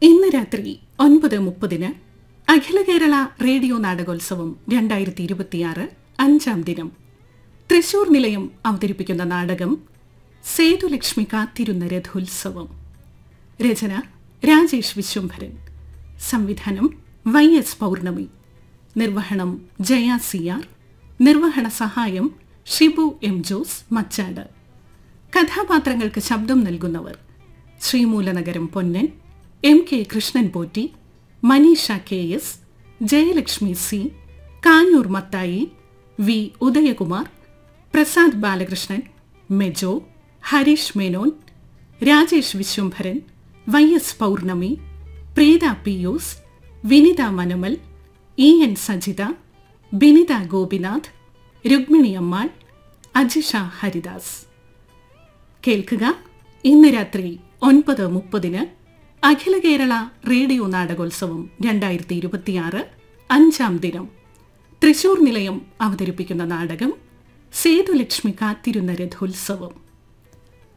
ഇന്ന് രാത്രി ഒൻപത് മുപ്പതിന് അഖില കേരള റേഡിയോ നാടകോത്സവം രണ്ടായിരത്തി ഇരുപത്തിയാറ് അഞ്ചാം ദിനം തൃശൂർ നിലയം അവതരിപ്പിക്കുന്ന നാടകം സേതുലക്ഷ്മി കാത്തിരുന്ന രഥോത്സവം രചന രാജേഷ് വിശ്വംഭരൻ സംവിധാനം വൈ എസ് പൗർണമി നിർവഹണം ജയ സി ആർ നിർവഹണ സഹായം ഷിബു എം ജോസ് മച്ചാട് കഥാപാത്രങ്ങൾക്ക് ശബ്ദം നൽകുന്നവർ Sreemoolanagaram Ponnan M K Krishnan Potti Maneesha K S Jayalakshmi C Kanjoor Mathai V Udayakumar Prasad Balakrishnan Mejo Harish Menon Rajesh Viswambharan Y S Pournami Preetha Pius Vinitha മനമൽ ഇ എൻ സജിത ബിനിത ഗോപിനാഥ് രുക്മിണി അമ്മാൾ അജിഷ ഹരിദാസ് കേൾക്കുക ഇന്ന് രാത്രി ഒൻപത് മുപ്പതിന് അഖില കേരള റേഡിയോ നാടകോത്സവം രണ്ടായിരത്തി ഇരുപത്തിയാറ് അഞ്ചാം ദിനം തൃശൂർ നിലയം അവതരിപ്പിക്കുന്ന നാടകം സേതുലക്ഷ്മി കാത്തിരുന്ന രഥോത്സവം